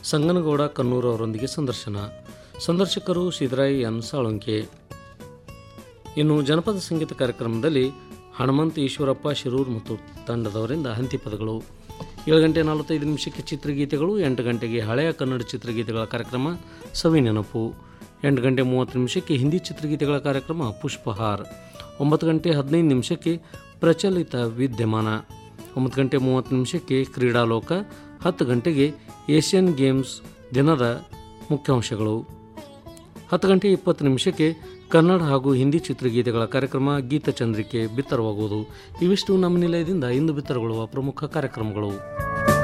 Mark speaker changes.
Speaker 1: ಸಂಗನಗೌಡ ಕನ್ನೂರು ಅವರೊಂದಿಗೆ ಸಂದರ್ಶನ ಸಂದರ್ಶಕರು ಸಿದ್ದರಾಯಿ ಎನ್ ಸಾಳುಂಕೆ ಇನ್ನು ಜನಪದ ಸಂಗೀತ ಕಾರ್ಯಕ್ರಮದಲ್ಲಿ ಹನುಮಂತ ಈಶ್ವರಪ್ಪ ಶಿರೂರ್ ಮತ್ತು ತಂಡದವರಿಂದ ಹಂತಿಪದಗಳು ಏಳು ಗಂಟೆ ನಲವತ್ತೈದು ನಿಮಿಷಕ್ಕೆ ಚಿತ್ರಗೀತೆಗಳು ಎಂಟು ಗಂಟೆಗೆ ಹಳೆಯ ಕನ್ನಡ ಚಿತ್ರಗೀತೆಗಳ ಕಾರ್ಯಕ್ರಮ ಸವಿ ನೆನಪು ಎಂಟು ಗಂಟೆ ಮೂವತ್ತು ನಿಮಿಷಕ್ಕೆ ಹಿಂದಿ ಚಿತ್ರಗೀತೆಗಳ ಕಾರ್ಯಕ್ರಮ ಪುಷ್ಪಹಾರ್ ಒಂಬತ್ತು ಗಂಟೆ ಹದಿನೈದು ನಿಮಿಷಕ್ಕೆ ಪ್ರಚಲಿತ ವಿದ್ಯಮಾನ ಒಂಬತ್ತು ಗಂಟೆ ಮೂವತ್ತು ನಿಮಿಷಕ್ಕೆ ಕ್ರೀಡಾಲೋಕ ಹತ್ತು ಗಂಟೆಗೆ ಏಷ್ಯನ್ ಗೇಮ್ಸ್ ದಿನದ ಮುಖ್ಯಾಂಶಗಳು ಹತ್ತು ಗಂಟೆ ಇಪ್ಪತ್ತು ನಿಮಿಷಕ್ಕೆ ಕನ್ನಡ ಹಾಗೂ ಹಿಂದಿ ಚಿತ್ರಗೀತೆಗಳ ಕಾರ್ಯಕ್ರಮ ಗೀತಚಂದ್ರಿಕೆ ಬಿತ್ತರವಾಗುವುದು ಇವಿಷ್ಟು ನಮ್ಮ ನಿಲಯದಿಂದ ಇಂದು ಬಿತ್ತರಗೊಳ್ಳುವ ಪ್ರಮುಖ ಕಾರ್ಯಕ್ರಮಗಳು